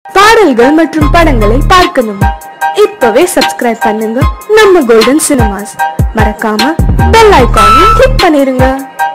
பாடல்கள் மற்றும் படங்களை பார்க்கணுமா இப்பவே சப்ஸ்கிரைப் பண்ணுங்க நம்ம கோல்டன் சினிமாஸ் மறக்காம பெல் ஐகானையும் கிளிக் பண்ணிருங்க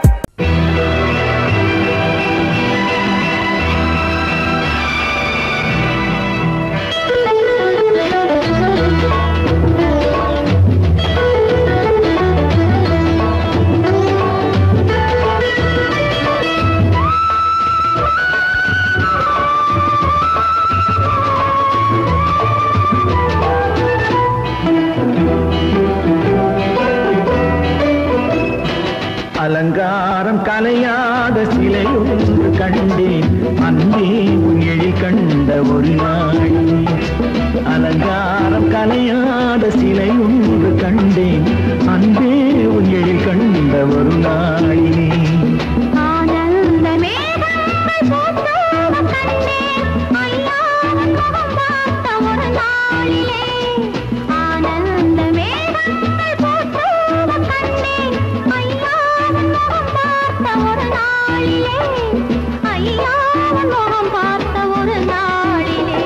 அலங்காரம் கலையாத சிலை ஒன்று கண்டேன் அன்பே உயிரில் கண்ட ஒரு நாள் அலங்காரம் கலையாத சிலை ஒன்று கண்டேன் அன்பே உயிரில் கண்ட ஒரு நாளினே ஆனந்த மேகங்கள் பூத்தோட கண்டேன் ஐயாவின் முகம் பார்த்த ஒரு நாளிலே ஆனந்த மேகங்கள் பூத்தோட கண்டேன் ஐயாவின் முகம் பார்த்த ஒரு நாளிலே ஐயாவின் முகம் பார்த்த ஒரு நாளிலே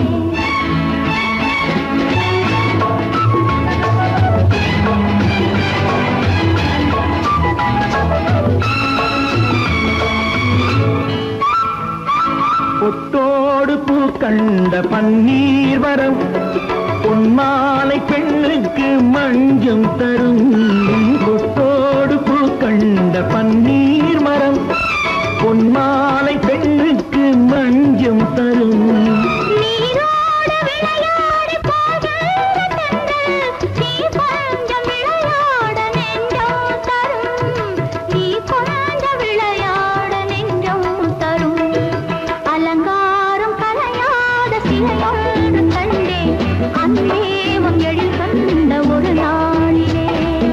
பொட்டோடு பூ கண்ட பன்னீர் வரம் பொன்மாலை பெண்ணுக்கு மஞ்சம் தரும் பொட்டோடு பூ கண்ட பன்னீர் மரம் பொன்மாலை பெண்ணுக்கு மஞ்சம் தரும் நீரோடு விளையாடி போகின்ற தென்றல், நீ கொஞ்சம் விளையாட நெஞ்சம் தரும். நீ கொஞ்சம் விளையாட நெஞ்சம் தரும். அலங்காரம் கலையாத சிலையொன்று கண்டேன் அன்பே உன் எழில் கண்ட ஒரு நாளிலே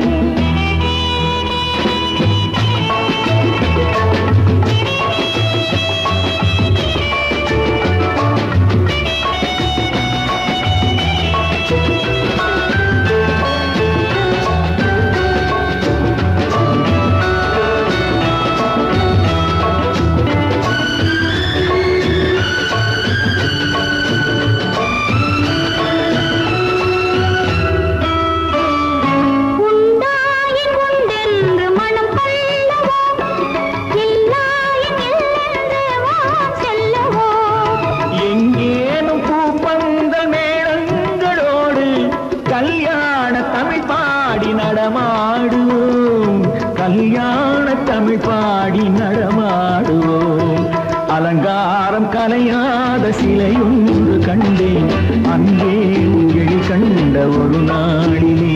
உண்டாயின் உண்டென்று மனம் கொள்ளவோ இல்லாயின் இல்லென்று வாம் செல்லவோ எங்கேனும் பூப்பந்தல் மேளங்களோடு கல்யாண தமிழ் பாடி நடமாடுவோம் கல்யாண தமிழ் பாடி நடமாடுவோம் அலங்காரம் கலையாத சிலை ஒன்று கண்டேன் அங்கே உங்கள் கண்ட ஒரு நாளிலே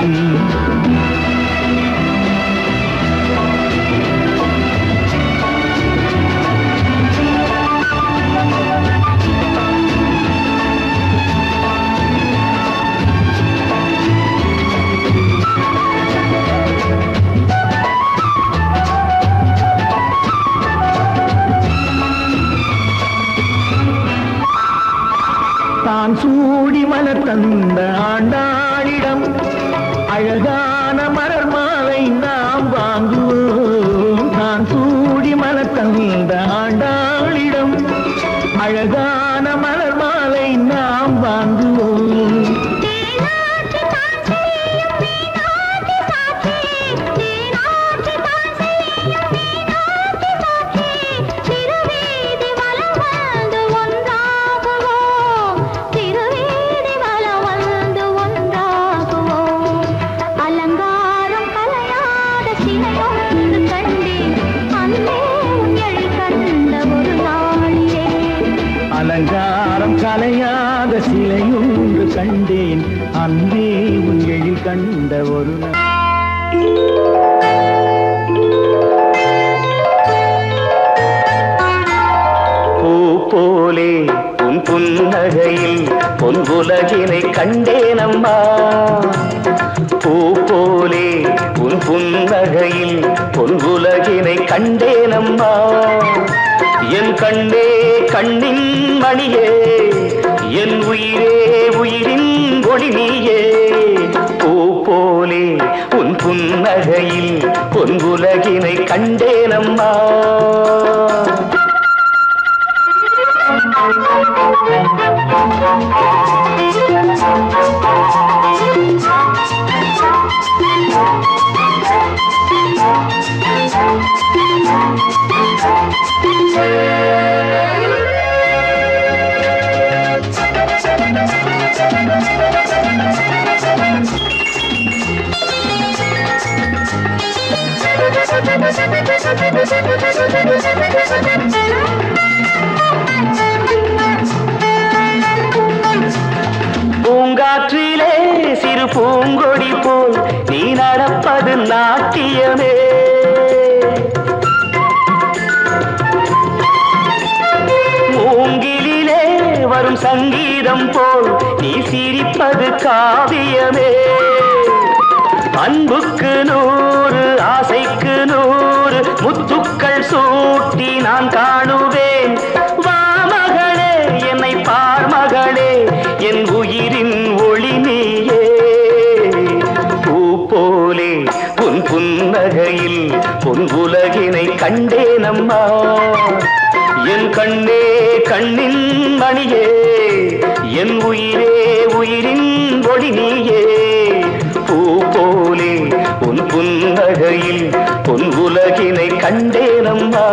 தான் சூடி மலர் தந்த ஆண்டாளிடம் அழகான மலர் மாலை நாம் வாங்குவோம் தான் சூடி மலர் தந்த ஆண்டாளிடம் அழகான மலர் மாலை நாம் வாங்குவோம் தேனாற்றி தான் செய்யும் மீனாற்றி சாட்சி தேனாற்றி தான் செய்யும் மீனாற்றி சாட்சி திருவீதி வலம் வந்து ஒன்றாகுவோம் திருவீதி வலம் வந்து ஒன்றாகுவோம் அலங்காரம் கலையாத சிலையொன்று கண்டேன் அன்பே உன் எழில் கண்ட ஒரு நாளிலே அலங்காரம் கலையாத சிலை ஒன்று கண்டேன் அன்பே உன் எழில் கண்ட ஒரு நாள் பூ போலே உன் புன்னகையில் பொன் உலகினை கண்டேனம்மா பூ போலே உன் புன்னகையில் பொன் உலகினை கண்டேனம்மா என் கண்ணே கண்ணின் மணியே என் உயிரே உயிரின் ஒளி நீயே பூ போலே உன் புன்னகையில் பொன் உலகினை கண்டேனம்மா Thank you. பூங்காற்றிலே சிறு பூங்கொடி போல் நீ நடப்பது நாட்டியமே மூங்கிலிலே வரும் சங்கீதம் போல் நீ சிரிப்பது காவியமே அன்புக்கு நூறு ஆசைக்கு நூறு முத்துக்கள் சூட்டி நான் காணுவேன் வா மகளே என்னை பார் மகளே என் உயிரின் ஒளி நீயே பூ போலே உன் புன்னகையில் பொன் உலகினை கண்டேனம்மா என் கண்ணே கண்ணின் மணியே என் உயிரே உயிரின் ஒளி நீயே பூ போலே உன் புன்னகையில் பொன் உலகினை கண்டேனம்மா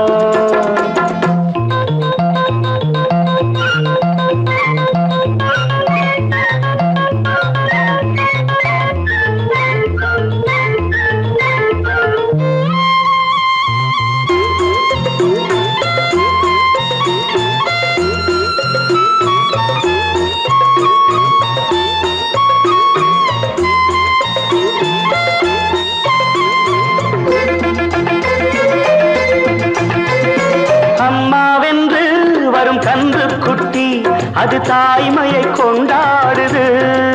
அம்மாவென்று வரும் கன்று குட்டி அது தாய்மையை கொண்டாடுது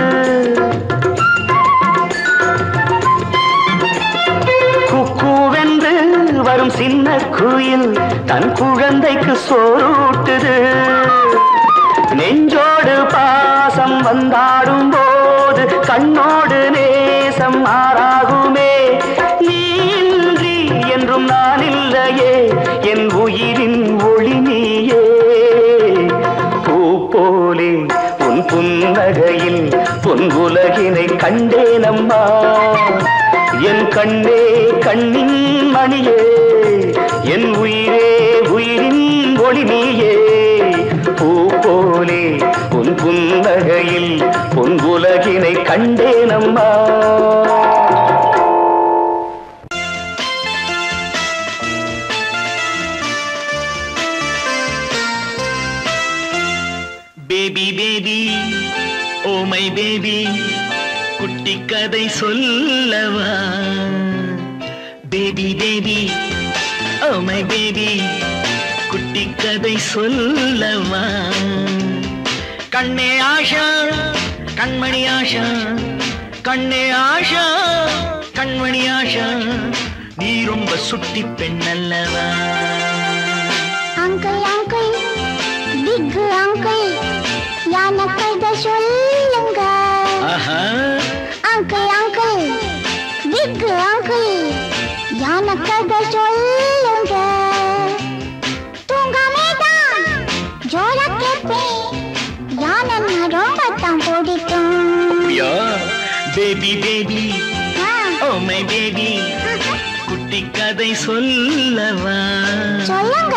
குக்கூவென்று வரும் சின்ன குயில் தன் குழந்தைக்கு சோறூட்டுது நெஞ்சோடு பாசம் வந்தாடும் போது கண்ணோடு நேசம் மாறாகுமே நீன்றி என்றும் நான் இல்லையே என் உயிரின் ஒளி நீயே பூ போலே உன் புன்னகையில் பொன் உலகினை கண்டேனம்மா என் கண்ணே கண்ணின் மணியே என் உயிரே உயிரின் ஒளி நீயே பூ போலே உன் புன்னகையில் பொன் உலகினை கண்டேனம்மா baby baby oh my baby குட்டி கதை சொல்லவா baby baby oh my baby குட்டி கதை சொல்லவா கண்ணே ஆஷா கண்மணி ஆஷா கண்ணே ஆஷா கண்மணி ஆஷா நீ ரொம்ப சுட்டி பெண் அல்லவா அங்கிள் அங்கிள் பிக் அங்கிள் எனக்கு இதை சொல்லுங்க ஆஹா அங்கிள் அங்கிள் பிக் அங்கிள் எனக்கு இதை சொல்லுங்க தூங்காமே தான் ஜோரா கேட்பேன் யானை ரொம்ப தான் பிடிக்கும் யா பேபி பேபி ஆ, ஓ மை பேபி குட்டி கதை சொல்லவா சொல்லுங்க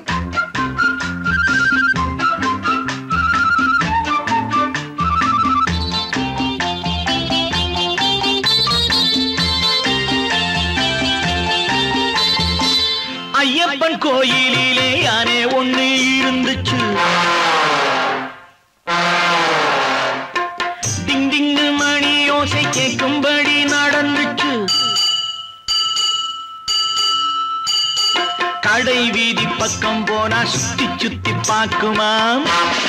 ஐயப்பன் கோயிலிலே யானே ஒண்ணு இருந்துச்சு டிங் டிங்கு மணி ஓசை கேட்கும்படி நடந்துச்சு கடை வீதி பக்கம் போனா சுத்தி சுத்தி பார்க்குமாம்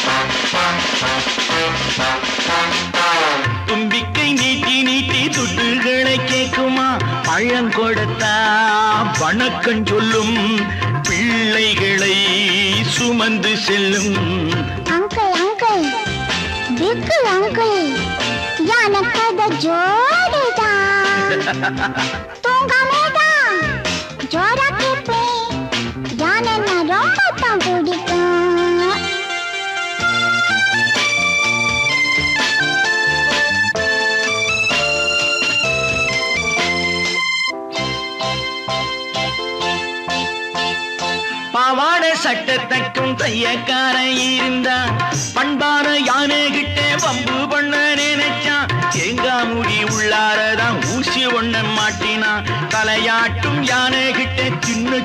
தும்பிக்கை நீட்டி நீட்டி துட்டுகளை கேட்குமா பழம் கொடுத்தா வணக்கம் சொல்லும் பிள்ளைகளை சுமந்து செல்லும் அங்கிள் அங்கிள் பிக் அங்கிள் எனக்கு அது ஜோடிதான் தூங்காமே தான் ஜோரா கேட்பேன் யானை ரொம்ப தான் பிடிக்கும் பாவாடை சட்டை தைக்கும் தையக்காரன் இருந்தா பண்பான யானை கிட்ட வம்பு பண்ண நினைச்சான் தேங்காய் முடி உள்ளாரதான் ஊசி ஒண்ண மாட்டினான் தலையாட்டும் யானை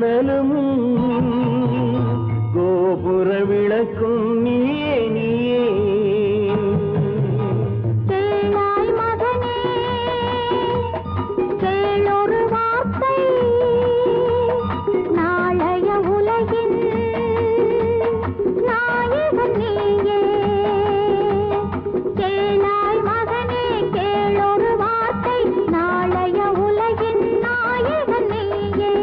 ஜன்னலும் கோபுர விளக்கும் நீயே நீயே கேளாய் மகனே கேளொரு வார்த்தை நாளைய உலகின் நாயகன் நீயே கேளாய் மகனே கேளொரு வார்த்தை நாளைய உலகின் நாயகன் நீயே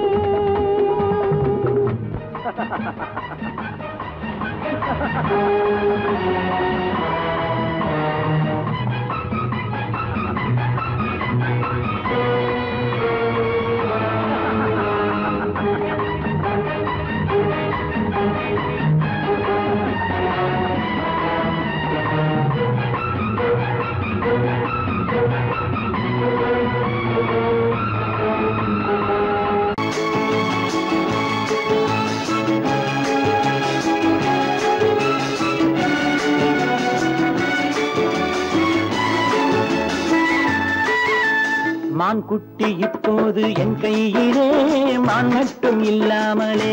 மான் குட்டி இப்போது என் கையிலே மான் மட்டும் இல்லாமலே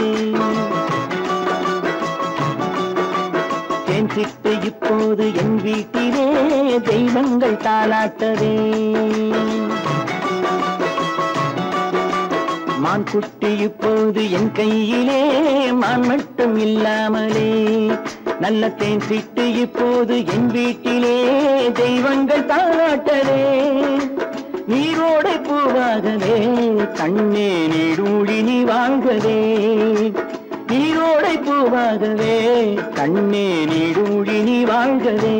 தேன் சிட்டு இப்போது என் வீட்டிலே தெய்வங்கள் தாளாட்டதே மான் குட்டி இப்போது என் கையிலே மான் மட்டும் இல்லாமலே நல்ல தேன் சிட்டு இப்போது என் வீட்டிலே தெய்வங்கள் தாளாட்டதே நீரோடை பூவாகவே கண்ணே நீடூழி நீ வாழ்கவே நீரோடை பூவாகவே கண்ணே நீடூழி நீ வாழ்கவே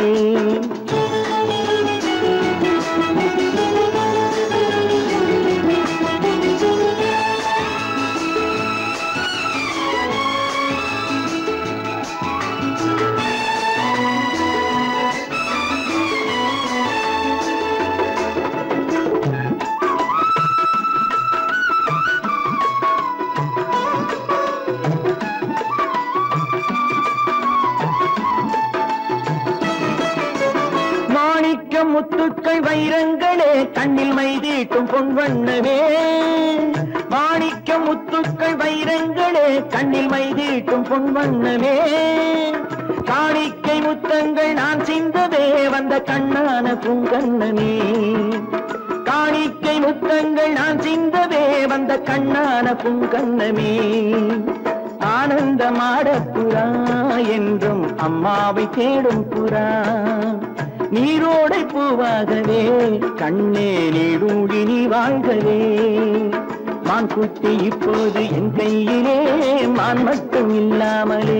மாணிக்க முத்துக்கள் வைரங்களே கண்ணில் மைதீட்டும் பொன்வண்ணமே மாணிக்க முத்துக்கள் வைரங்களே கண்ணில் மைதீட்டும் பொன்வண்ணமே காணிக்கை முத்தங்கள் நான் சிந்தவே வந்த கண்ணான பூங்கண்ணமே காணிக்கை முத்தங்கள் நான் சிந்தவே வந்த கண்ணான பூங்கண்ணமே ஆனந்தமாட புறா என்றும் அம்மாவை தேடும் புறா நீரோடை பூவாகவே கண்ணே நீடூடி நீ வாழ்கவே மான் குட்டி இப்போது என் கையிலே மான் மட்டும் இல்லாமலே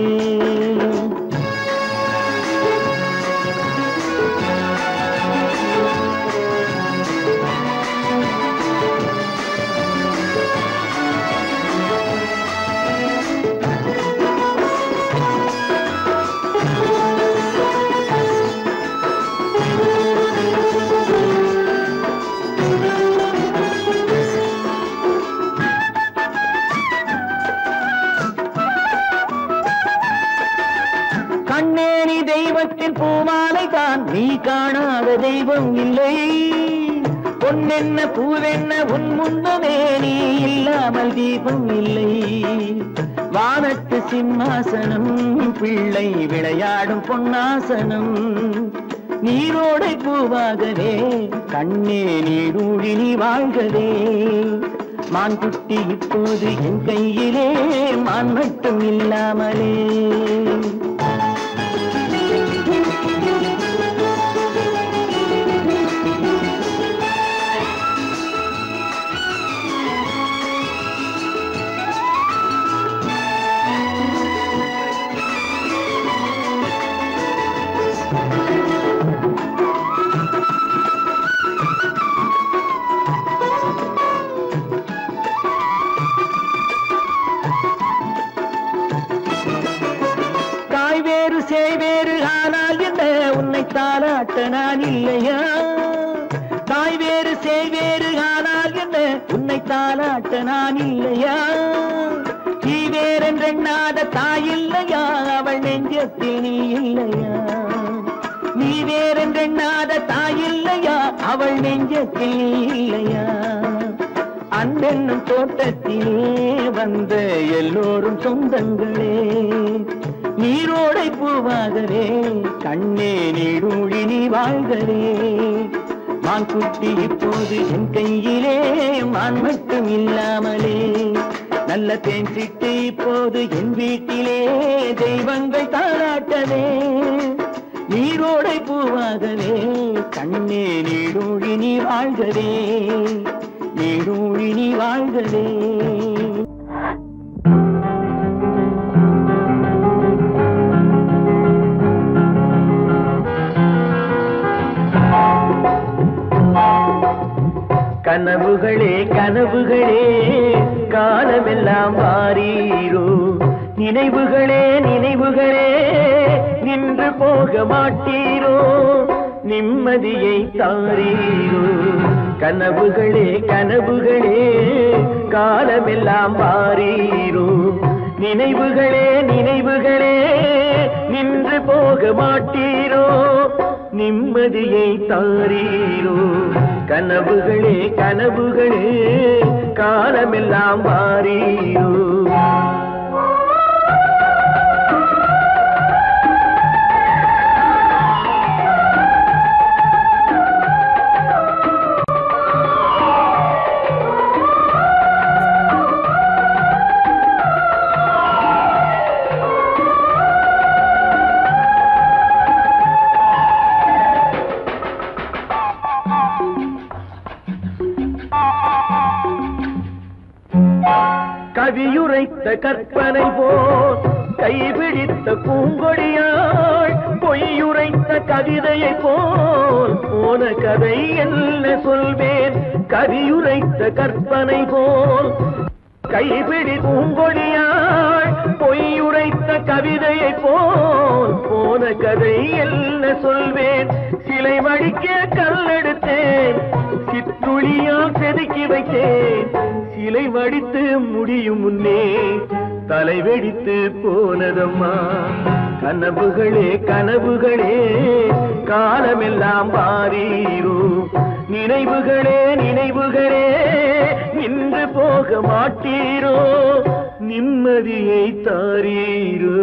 கண்ணே நீ தெய்வத்தின் பூமாலை தான் நீ காணாத தெய்வம் இல்லை பொன்னென்ன பூவென்ன உன் முன்னமே நீ இல்லாமல் தீபம் இல்லை வானத்து சிம்மாசனம் பிள்ளை விளையாடும் பொன்னாசனம் நீரோடை பூவாகவே கண்ணே நீடூழி நீ வாழ்கவே மான் குட்டி இப்போது என் கையிலே மான் மட்டும் இல்லாமலே காய் வேறு சேய் வேறு ஆனால் என்ன உன்னை தாளாட்ட நான் இல்லையா காய் வேறு சேய் வேறு ஆனால் என்ன உன்னை தாளாட்ட நான் இல்லையா நீ வேறென்றெண்ணாத தாய் இல்லையா அவள் நெஞ்சத்தில் நீ இல்லையா நீ வேறென்றெண்ணாத தாய் இல்லையா அவள் நெஞ்சத்தில் நீ இல்லையா அந்த என்னும் தோட்டத்திலே வந்த எல்லோரும் சொந்தங்களே நீரோடை பூவாகவே கண்ணே நீடூழி நீ வாழ்கவே மான்குட்டி இப்போது என் கையிலே மான் மட்டும் இல்லாமலே நல்ல தேன் சிட்டு இப்போது என் வீட்டிலே தெய்வங்கள் தாராட்டவே நீரோடை பூவாகவே கண்ணே நீடூழி நீ வாழ்கவே நீடூழி நீ வாழ்கவே கனவுகளே கனவுகளே காலமெல்லாம் மாறீரோ நினைவுகளே நினைவுகளே நின்று போக மாட்டீரோ நிம்மதியை தாரீரோ கனவுகளே கனவுகளே காலமெல்லாம் மாறீரோ நினைவுகளே நினைவுகளே நின்று போக மாட்டீரோ நிம்மதியை தாரீரோ கனவுகளே கனவுகளே காலமெல்லாம் மாறீரோ கவியுரைத்த கற்பனை போல் கைபிடித்த பூங்கொடியாள் பொய்யுரைத்த கவிதையை போல் போன கதை என்ன சொல்வேன் கவியுரைத்த கற்பனை போல் கைபிடி பூங்கொடியாள் பொய்யுரைத்த கவிதையை போல் போன கதை என்ன சொல்வேன் சிலை வடிக்க கல்லெடுத்தேன் சிற்றுளியால் செதுக்கி வைத்தேன் சிலை வடித்து முடியும் முன்னே தலை வெடித்து போனதம்மா கனவுகளே கனவுகளே காலமெல்லாம் பாரீரோ நினைவுகளே நினைவுகளே நின்று போக மாட்டீரோ நிம்மதியை தாரீரோ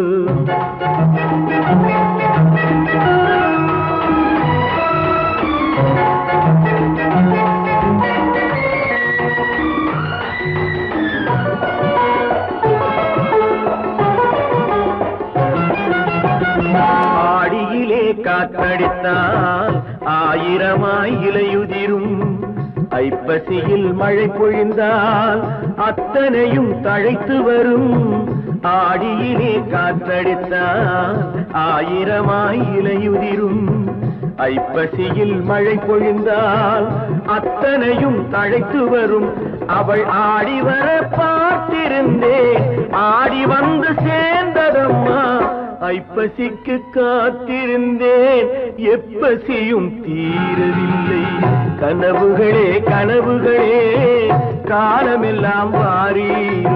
ஆடியிலே காற்றடித்தால் ஆயிரமாய் இலையுதிரும் ஐப்பசியில் மழை பொழிந்தால் அத்தனையும் தழைத்து வரும் ஆடியிலே காற்றடித்தால் ஆயிரமாய் இலையுதிரும் ஐப்பசியில் மழை பொழிந்தால் அத்தனையும் தழைத்து வரும் அவள் ஆடி வர பார்த்திருந்தேன் ஆடி வந்து சேர்ந்ததம்மா ஐப்பசிக்கு காத்திருந்தேன் எப்பசியும் தீரவில்லை கனவுகளே கனவுகளே காலமெல்லாம் வாரீரோ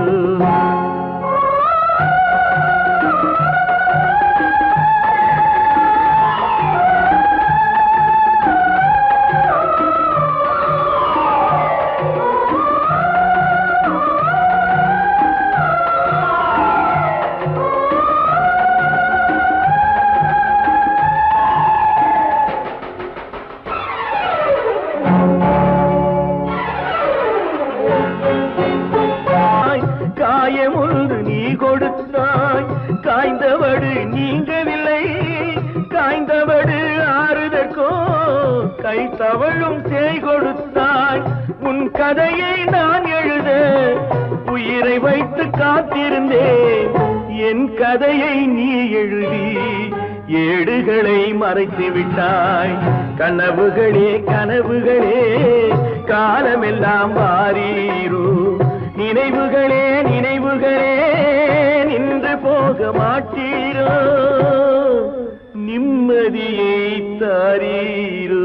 தாய், காயமுண்டு நீ கொடுத்தாய் காய்ந்தவடு நீங்கவில்லை காய்ந்தவடு ஆறுதற்கோ கை தவழும் சேய் கொடுத்தாய் உன் கதையை நான் எழுத உயிரை வைத்து காத்திருந்தேன் என் கதையை நீ எழுதி ஏடுகளை மறைத்து விட்டாய் கனவுகளே கனவுகளே காலமெல்லாம் வாரீரோ நினைவுகளே நினைவுகளே நின்று போக மாட்டீரோ நிம்மதியை தாரீரோ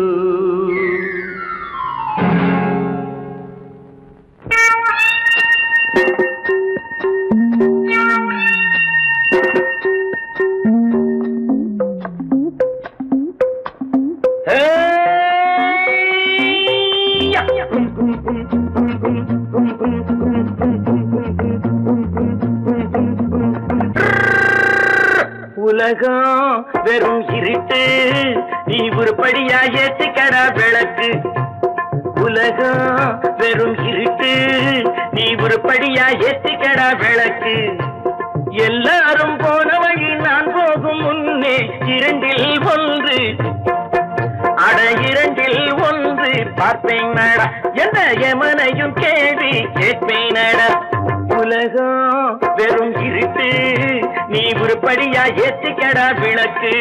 Hey! உலகம் வெறும் இருட்டு நீ உருப்படியா ஏத்திக்கடா விளக்கு உலகம் வெறும் இருட்டு நீ உருப்படியா ஏத்திக்கடா விளக்கு எல்லாரும் போன வழி நான் போகும் முன்னே இரண்டில் ஒன்று அட இரண்டில் ஒன்று பார்ப்பேன் நட எந்த எமனையும் கேள்வி கேட்பேன் நட உலகம் வெறும் இருட்டு நீ உருப்படியா ஏத்திக்கடா விளக்கு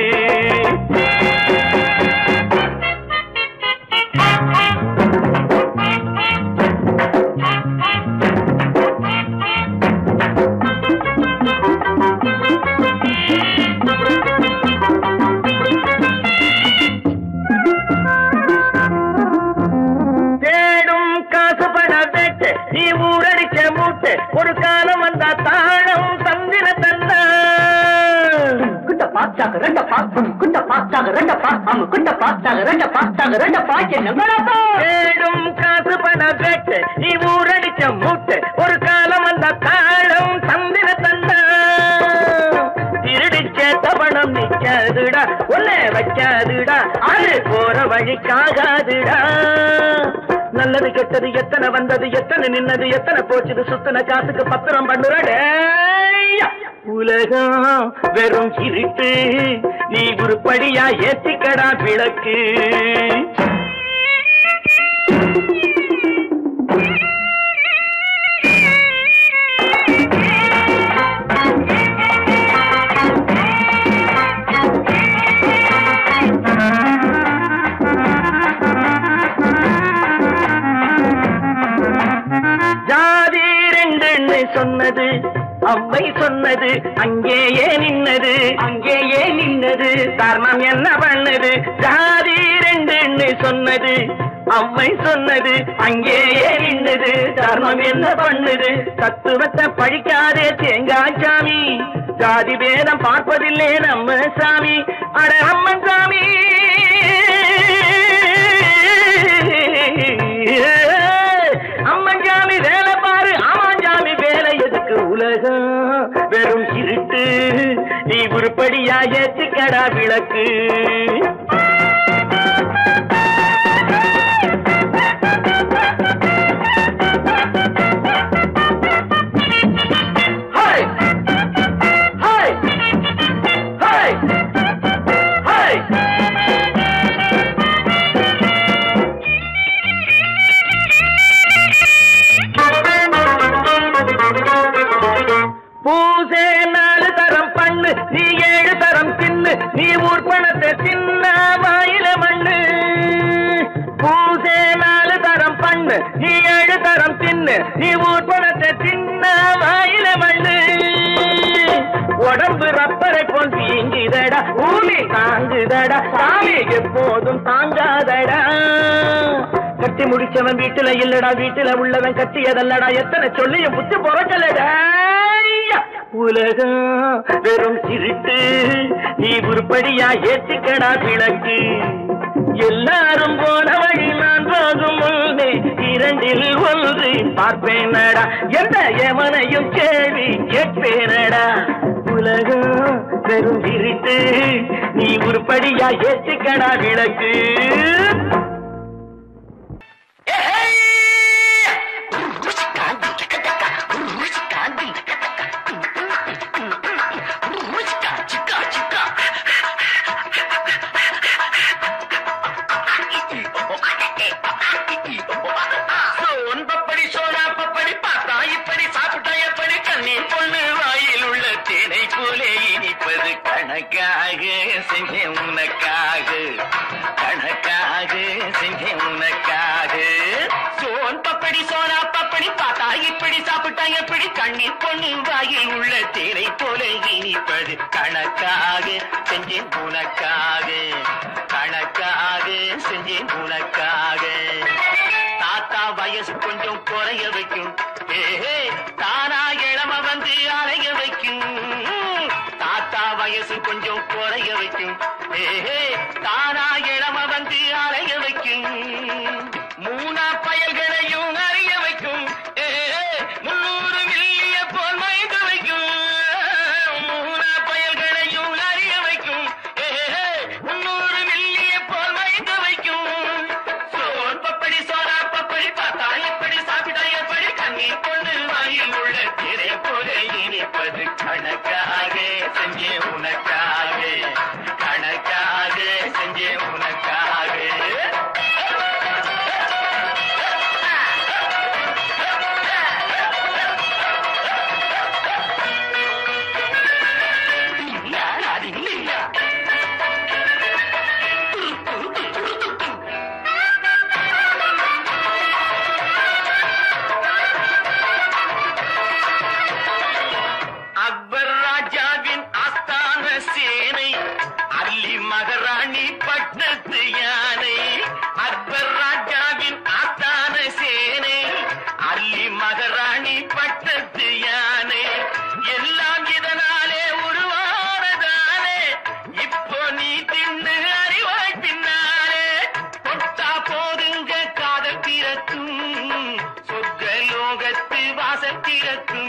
தேடும் காசு பண வேட்டு நீ ஊரடிச்ச மூட்டு ஒரு காலம் வந்தா தாழம் தந்திர தந்தா குண்ட பாச்சாக ரெண்ட பாக்கும் குண்ட பாச்சாக ரெண்ட பாக்கும் குண்ட பாச்சாக ரெண்ட பாச்சாக ரெண்ட பாக்க நம்பராப்பா தேடும் காசு பண வேட்டு நீ ஊரடிச்ச மூட்டு ஒரு காலம் வந்தா தாழம் தந்திர தந்தா திருடிச்ச தபணம் நிக்காதுடா ஒன்னே வைக்காதுடா அது போற வழிக்காகாதுடா நல்லது கெட்டது எத்தனை வந்தது எத்தனை நின்னது எத்தனை போச்சுது சுத்தன காசுக்கு பத்திரம் பண்ணுறடே உலகம் வெறும் இருட்டு நீ உருப்படியா ஏத்திக்கடா விளக்கு ஜாதி ரெண்டுன்னு சொன்னது அம்மை சொன்னது அங்கேயே நின்னது அங்கேயே நின்னது காரணம் என்ன பண்ணது ஜாதி ரெண்டுன்னு சொன்னது அம்மை சொன்னது அங்கேயே நின்னது தர்மம் என்ன பண்ணுது தத்துவத்தை பழிக்காதே தேங்காய் சாமி ஜாதி பேதம் பார்ப்பதில்லே நம்ம சாமி அட அம்மன் சாமி அம்மன் சாமி வேலை பாரு ஆமான் சாமி வேலை எதுக்கு உலகம் வெறும் இருட்டு நீ உருப்படியா ஏத்திக்கடா விளக்கு ஹாய் ஹாய் ஹாய் ஹாய் பூசே நாலு தரம் பண்ணு நீ ஏழு தரம் தின்னு நீ ஊர் பணத்தை தின்ன வாயில மண்ணு பூசே நாலு தரம் பண்ணு நீ ஏழு தரம் தின்னு நீ ஊர் பணத்தை தின்ன வாயில மண்ணு உடம்பு ரப்பரை போல் வீங்குதடா ஊமி தாங்குதடா சாமி எப்போதும் தாங்காதடா கட்டி முடிச்சவன் வீட்டுல இல்லடா வீட்டுல உள்ளவன் கட்டியதல்லடா எத்தனை சொல்லியும் புத்தி பொறக்கலடா உலகம் வெறும் திருட்டு நீ உருப்படியா ஏத்திக்கடா விளக்கு எல்லாரும் போன வழி நான் போகும் முன்னே இரண்டில் ஒன்று பார்ப்பேனடா எந்த எவனையும் கேள்வி கேட்பேனடா உலகம் வெறும் இருட்டு நீ உருப்படியா ஏத்திக்கடா விளக்கு ஒன்பப்படி சோழா பப்படி பார்த்தா இப்படி சாப்பிட்டா எப்படி கண்ணீர் பொண்ணு வாயில் உள்ள தேனை போலே இனிப்பது கணக்காக செஞ்சேன் உனக்காக கணக்காக செஞ்சேன் உனக்காக சோன் பப்படி சோனா பப்படி பார்த்தா இப்படி சாப்பிட்டா எப்படி கண்ணீர் பொண்ணு வாயில் உள்ள தேனை போல இனிப்பது கணக்காக செஞ்சேன் உனக்காக கணக்காக செஞ்சேன் உனக்காக தாத்தா வயசு கொஞ்சம் குறைய வைக்கும் ஏஹே தானா இளம வந்து அலைய வைக்கும் தாத்தா வயசு கொஞ்சம் குறைய வைக்கும் ஏஹே தானா இளம வந்து அலைய வைக்கும் மூணா பயல்களையும் அறிய வைக்கும் ஏஹே முன்னூறு மில்லிய போல் மயங்க வைக்கும் மூணா பயல்களையும் அறிய இனிப்பது கணக்காக செஞ்சே உனக்காக கணக்காக செஞ்சே உனக்காக அக்பர் ராஜாவின் ஆஸ்தான சேனை அல்லி மகாராணி பட்டத்து யானை அக்பர் ராஜாவின் ஆஸ்தான சேனை அல்லி மகாராணி பட்டத்து யானை எல்லாம் இதனாலே உருவானதாலே இப்போ நீ தின்னு அறிவாய் பின்னாலே தொட்டா போதுங்க காதல் பிறக்கும் சொர்க்க லோகத்து வாசல் திறக்கும்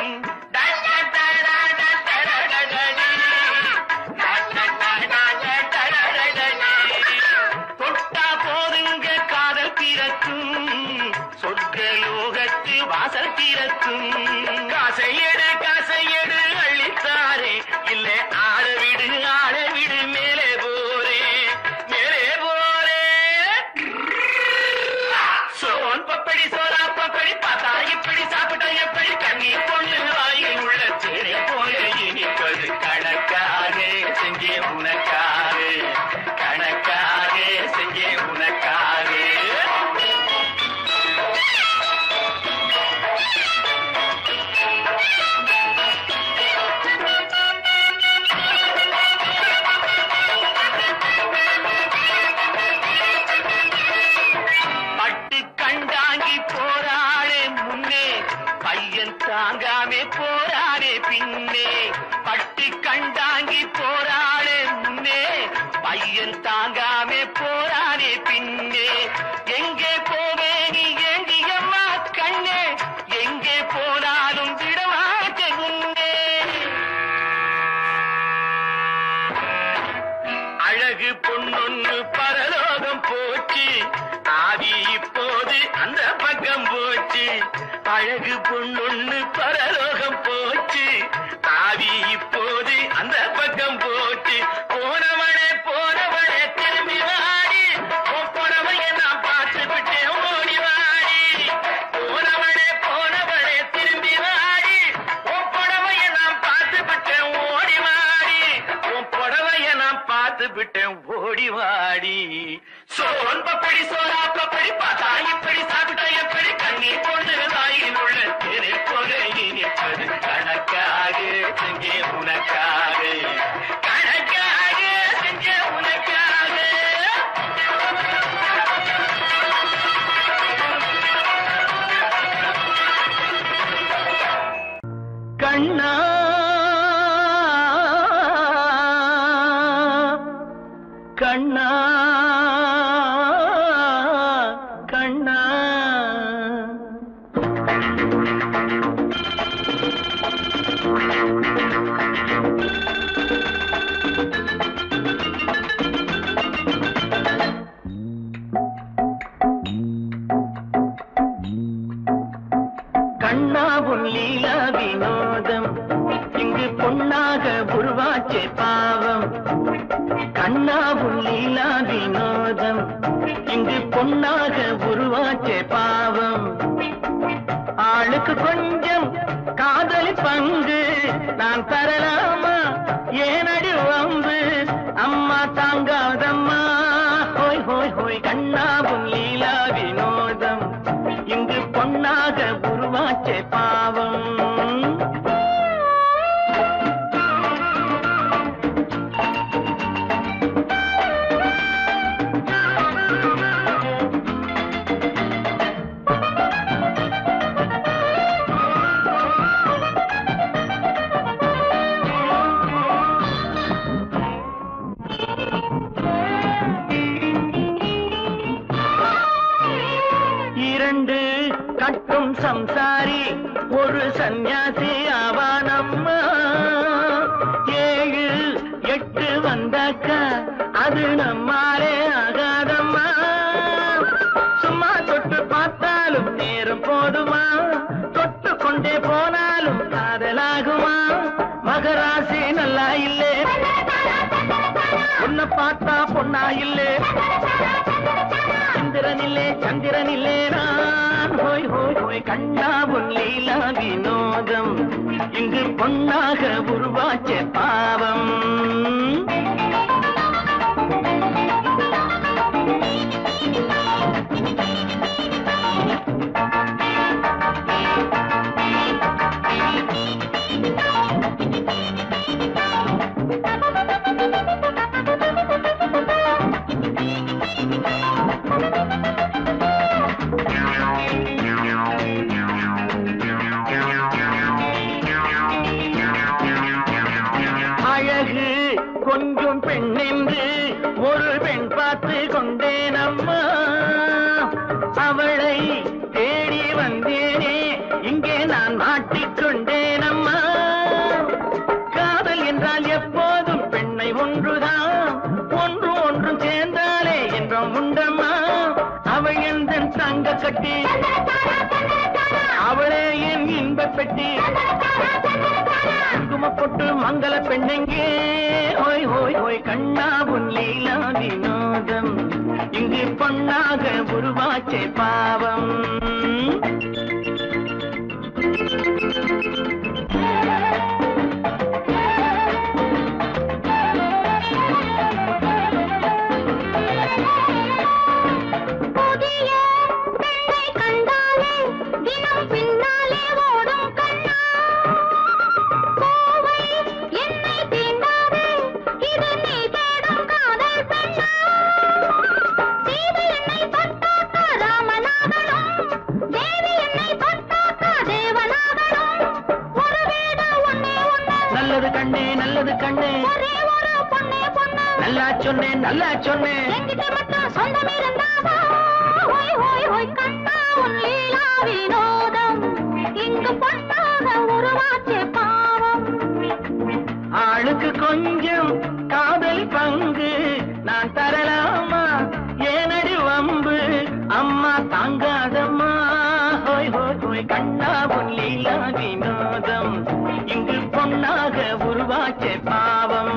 தொட்டா போதுங்க காதல் பிறக்கும் சொர்க்க லோகத்து வாசல் திறக்கும் காசையடு காசையடு அள்ளித்தாரே இல்ல ஆள விடு ஆள விடு மேலே போரே மேலே போரே சோன் பப்படி சோரா பப்படி பார்த்தா இப்படி சாப்பிட்டா எப்படி கண்ணி பொண்ணு வாயில் உள்ள தேனை போல இனிப்பது கணக்காக செஞ்சே உனக்காக கணக்காக செஞ்சே உனக்காக பட்டு கண்டாங்கி போராளே முன்னே பையன் தாங்காமே போராடே பின்னே பட்டு கண்டாங்கி போராளே முன்னே பையன் தாங்காமே போராடே பின்னே எங்கே போவே நீ ஏந்தியம்மா கண்ணே எங்கே போனாலும் விடமாட்ட முன்னே அழகு பொன்னொன்னு பரலோகம் போச்சு ஆதி இப்போது அந்த பக்கம் போச்சு அழகு பொன்னொன்னு பரலோகம் போச்சு ஆதி இப்போது அந்த பக்கம் போச்சு போனவனே போனவனே திரும்பி வாடி போனவைய நான் பார்த்து விட்டேன் ஓடி வாடி போனவனே போனவனே திரும்பி வாடி உன் புடவைய நான் பார்த்து விட்டேன் ஓடி வாடி உன் புடவைய நான் பார்த்து விட்டேன் ஓடி வாடி சோன் பப்படி சோரா பப்படி பார்த்தா இப்படி சாப்பிட்டா எப்படி கண்ணி பொண்ணு வாயில் உள்ள திரை போல இனிப்பது கணக்காக செஞ்சே உனக்காக கணக்காக செஞ்சே உனக்காக கண்ணா கண்ணா கண்ணா கண்ணா உன் லீலா வினோதம் இங்கு பொன்னாக உருவாச்சே பாவம் கண்ணா உன் லீலா வினோதம் இங்கு பொன்னாக உருவாச்சே பாவம் ஆளுக்கு கொஞ்சம் காதலி பங்கு நான் தரலாமா ஏனடி வம்பு அம்மா தாங்காதம்மா ஹோய் ஹோய் ஹோய் கண்ணா உன் லீலா வினோதம் இங்கு பொன்னாக உருவாச்சே பாவம் இரண்டு கட்டும் சம்சாரி ஒரு சந்நியாசி ஆவானம்மா ஏழு எட்டு வந்தாக்கா அது நம்மாலே ஆகாதம்மா சும்மா தொட்டு பார்த்தாலும் நேரம் போதுமா தொட்டு கொண்டே போனாலும் காதலா ஆகுமா மகராசி நல்லா இல்லே உன்னை பார்த்தா பொண்ணா இல்லே சந்திரன் இல்லே சந்திரன் இல்லே நான் ஹோய் ஹோய் ஹோய் கண்ணா உன் லீலா வினோதம் இங்கு பொன்னாக உருவாச்ச பாவம் அழகு கொஞ்சம் பெண் என்று ஒரு பெண் பார்த்து கொண்டேன் அம்மா அவளை தேடி வந்தேனே இங்கே நான் மாட்டிக்கொண்டேன் அம்மா காதல் என்றால் எப்போதும் பெண்ணை ஒன்றுதான் ஒன்று ஒன்றும் சேர்ந்தாலே என்றும் உண்டம்மா அவள் எந்த தங்க கட்டி அவளே என் இன்பப் பெட்டி குங்குமப்பொட்டு மங்கள பெண்ணெங்கே ஹோய் ஹோய் ஹோய் கண்ணா உன் லீலா வினோதம் இங்கு பொன்னாக உருவாச்சே பாவம் புதிய பெண்ணை கண்டாலே தினம் பின்னாலே ஓடும் கண்ணா கோவை என்னை தீண்டாதே இது நீ தேடும் காதல் பெண்ணா சீதை என்னை தொட்டாக்கா ராமனாகணும் தேவி என்னை தொட்டாக்கா தேவனாகணும் ஒரு வீடு ஒன்னே ஒண்ணு நல்லது கண்ணே நல்லது கண்ணே ஒரே ஒரு பொண்ணே பொண்ணு நல்லா சொன்னேன் நல்லா சொன்னேன் என்கிட்ட மட்டும் சொந்தம் இருந்தாதா ஹோய் ஹோய் ஹோய் கண்ணா உன் லீலா வினோதம் இங்கு பொன்னாக உருவாச்சே பாவம் ஆளுக்கு கொஞ்சம் காதல் பங்கு நான் தரலாமா ஏனடி வம்பு அம்மா தாங்காதம்மா ஹோய் ஹோய் ஹோய் கண்ணா உன் லீலா வினோதம் இங்கு பொன்னாக உருவாச்சே பாவம்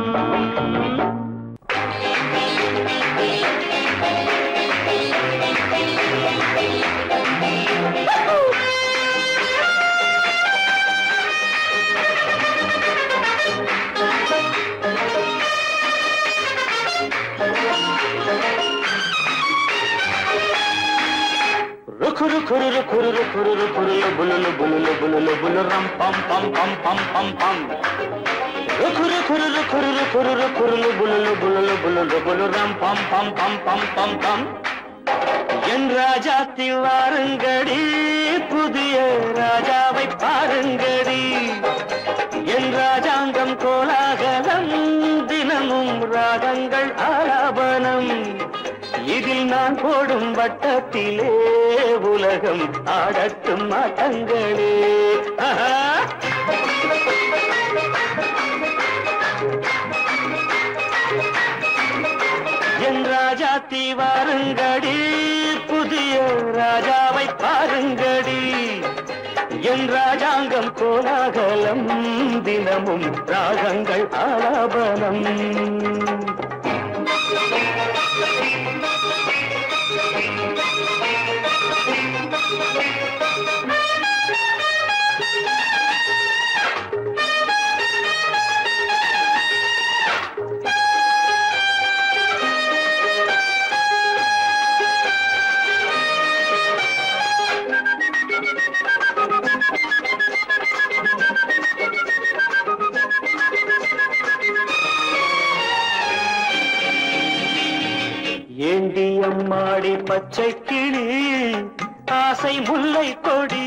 రుకురు కురురు కురురు కురురు కురులు బులులు బులులు బులులు బులు రం పం పం పం పం పం పం రుకురు కురురు కురురు కురురు కురులు బులులు బులులు బులులు బులు ரம் பம் பம் பம் பம் பம் பம் என் ராஜாத்தி வாருங்கடி புதிய ராஜாவை பாருங்கடி என் ராஜாங்கம் கோலாகலம் தினமும் ராகங்கள் ஆலாபனம் இதில் நான் போடும் வட்டத்திலே உலகம் ஆடட்டும் ஆட்டங்களே ஆஹா என் ராஜாத்தி வாருங்கடி புதிய ராஜாவை பாருங்கடி என் ராஜாங்கம் கோலாகலம் தினமும் ராகங்கள் ஆலாபனம் ஏண்டி அம்மாடி பச்சை கிளி ஆசை முல்லை கொடி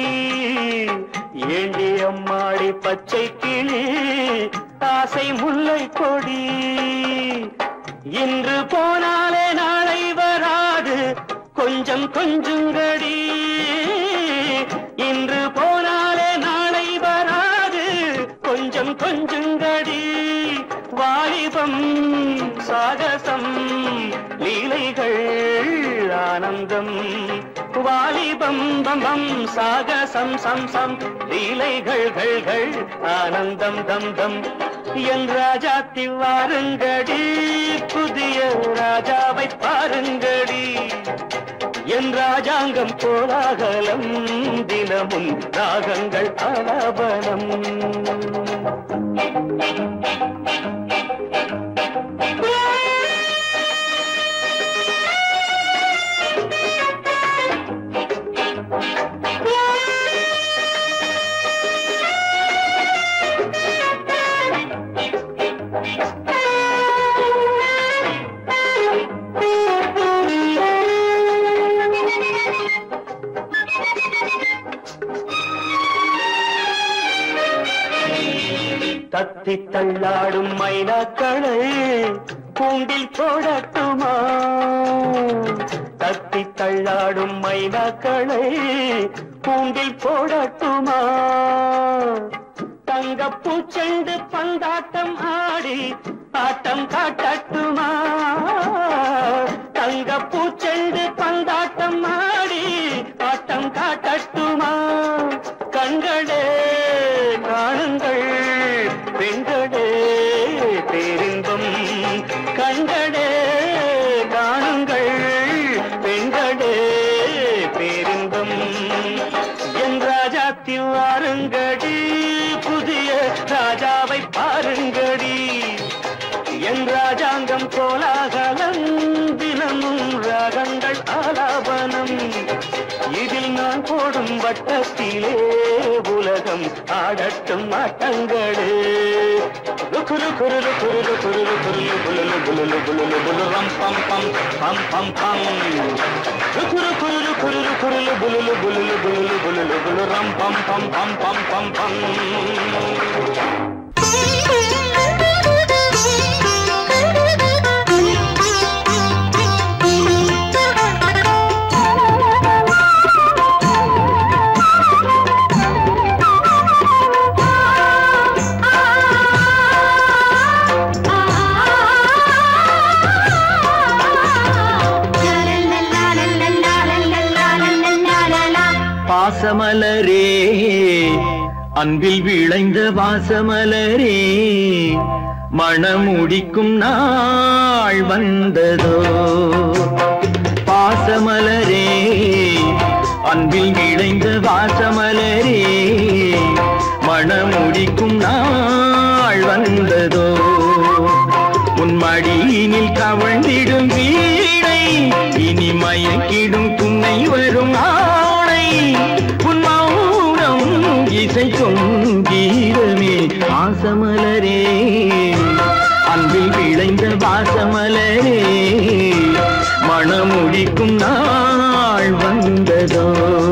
ஏண்டி அம்மாடி பச்சை கிளி ஆசை முல்லை கொடி இன்று போனாலே நாளை வராது கொஞ்சம் கொஞ்சங்கடி இன்று போனாலே நாளை வராது கொஞ்சம் கொஞ்சங்கடி வாலிபம் சாகசம் லீலைகள் ஆனந்தம் வாலிபம் பம் பம் சாகசம் சம் சம் லீலைகள் கள் கள் ஆனந்தம் தம் தம் என் ராஜாத்தி வாருங்கடி புதிய ராஜாவை பாருங்கடி என் ராஜாங்கம் கோலாகலம் தினமும் ராகங்கள் ஆலாபனம் தத்தி தள்ளாடும் மைனாக்களை கூண்டில் போடட்டுமா தத்தி தள்ளாடும் மைனாக்களை கூண்டில் போடட்டுமா தங்கப்பூ செண்டு பந்தாட்டம் ஆடி ஆட்டம் காட்டட்டுமா தங்கப்பூ செண்டு பந்தாட்டம் ஆடி ஆட்டம் காட்டட்டுமா கண்களே காணுங்கள் பெண்களே பேரின்பம் கண்களே காணுங்கள் பெண்களே பேரின்பம் என் ராஜாத்தி வாருங்கடி புதிய ராஜாவை பாருங்கடி என் ராஜாங்கம் கோலாகலம் தினமும் ராகங்கள் ஆலாபனம் இதில் நான் போடும் வட்டத்திலே உலகம் ஆடட்டும் ஆட்டங்களே லுக்குலு குருலு குருலு குருலு குருலு குலுலு குலுலு குலுலு குலுரம் பம் பம் பம் பம் பம் லுக்குலு குருலு குருலு குருலு குலுலு குலுலு குலுலு குலுலு குலுரம் பம் பம் பம் பம் பம் பம் பாசமலரே அன்பில் விளைந்த வாசமலரே மணமுடிக்கும் நாள் வந்ததோ பாசமலரே அன்பில் விளைந்த வாசமலரே மணமுடிக்கும் நாள் வந்ததோ உன் மடியினில் கவழ்ந்திடும் வீணை இனி மயக்கிடும் துணை வரும் ஆணை உன் மௌனம் இசைக்கும் கீதமே வாசமலரே அன்பில் விளைந்த வாசமலரே மணமுடிக்கும் நாள் வந்ததோ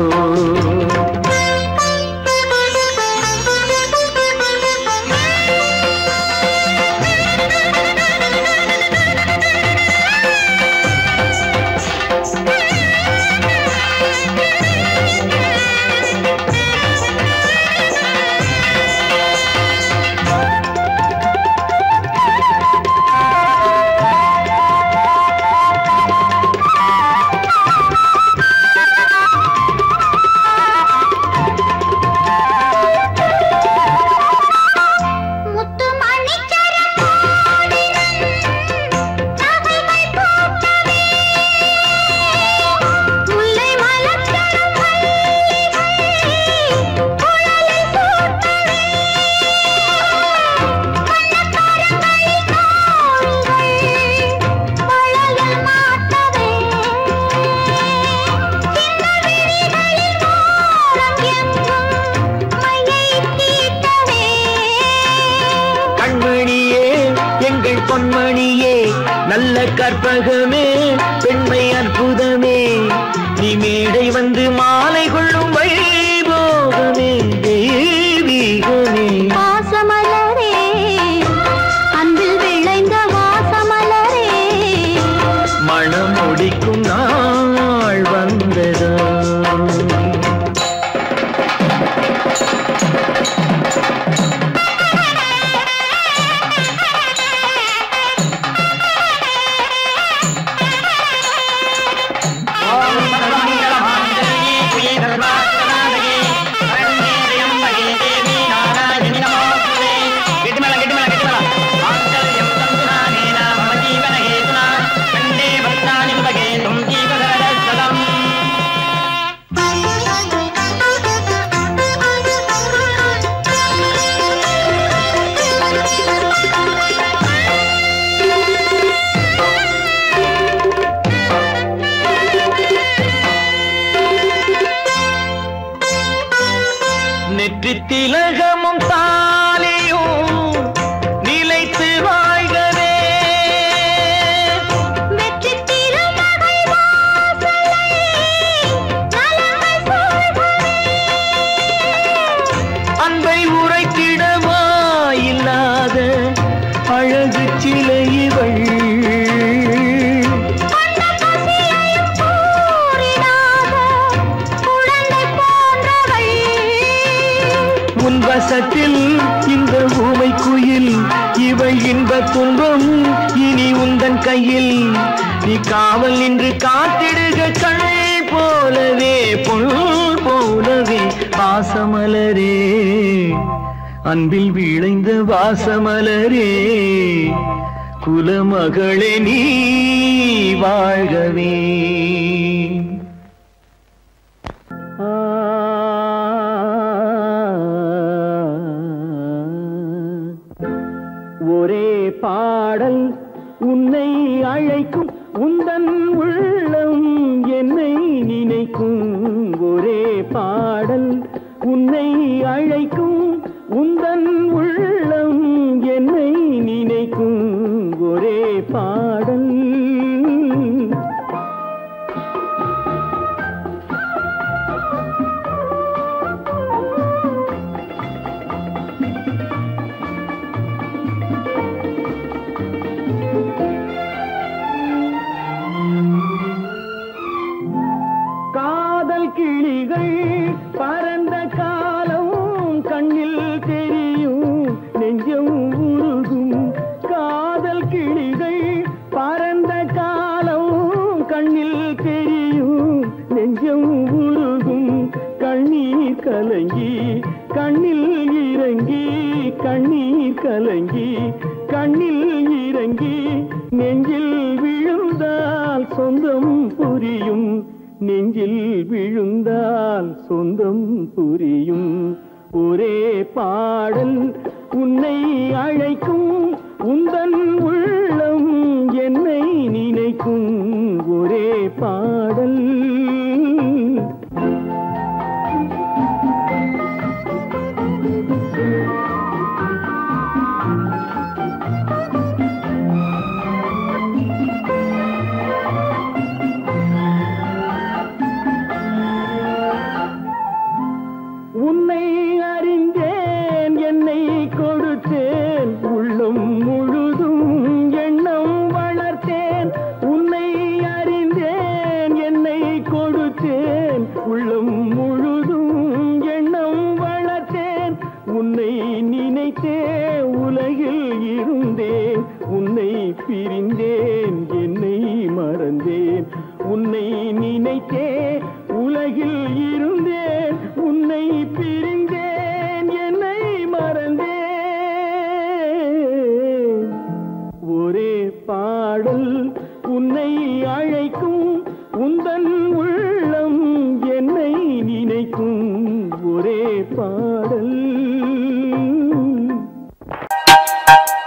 முத்து மணிச்சரம் நகைகள் பூக்கவே முல்லை மலர்ச்சரம் குழலை சூட்டவே வண்ணக்கரங்களில் தோள்கள் வளையல் மாட்டவே சின்ன விழிகளில் மோகம் எங்கும் மையை தீட்டவே கண்மணியே எங்கள் பொன்மணியே நல்ல கற்பகமே பெண்மை அற்புதமே நீ மேடை வந்து மாலை கொள்ளும் வைபோகமே தெய்வீகமே வாசமலரே அன்பில் விளைந்த வாசமலரே மனம் முடிக்கும் நாள் வந்ததோ ஆ இன்ப துன்பம் இனி உந்தன் கையில் நீ காவல் நின்று காத்திடுக கண் போலவே பொன் போலவே பாசமலரே அன்பில் விளைந்த வாசமலரே குலமகளே நீ வாழ்கவே ஒரே பாடல் உன்னை அழைக்கும் உந்தன் உள்ளம் என்னை நினைக்கும் ஒரே பாடல் உன்னை அழைக்கும் உந்தன் உள்ளம் என்னை நினைக்கும் ஒரே பாடல் காதல் கிளிகள் பறந்த காலம் கண்ணில் தெரியும் நெஞ்சம் உருகும் காதல் கிளிகள் பறந்த காலம் கண்ணில் தெரியும் நெஞ்சம் உருகும் கண்ணீர் கலங்கி கண்ணில் இறங்கி கண்ணீர் கலங்கி கண்ணில் இறங்கி நெஞ்சில் விழுந்தால் சொந்தம் புரியும் நெஞ்சில் விழுந்தால் சொந்தம் புரியும் ஒரே பாடல் உன்னை அழைக்கும் உந்தன் உள்ளம் என்னை நினைக்கும் ஒரே பாடல் உன்னை அறிந்தேன் என்னை கொடுத்தேன் உள்ளம் முழுதும் எண்ணம் வளர்த்தேன் உன்னை அறிந்தேன் என்னை கொடுத்தேன் உள்ளம் முழுதும் எண்ணம் வளர்த்தேன் உன்னை நினைத்தே உலகில் இருந்தேன் உன்னை பிரிந்தேன் என்னை மறந்தேன் உன்னை நினைத்தே உலகில் இருந்தேன் உன்னை பிரிந்தேன் என்னை மறந்தேன் ஒரே பாடல் உன்னை அழைக்கும் உந்தன் உள்ளம் என்னை நினைக்கும் ஒரே பாடல்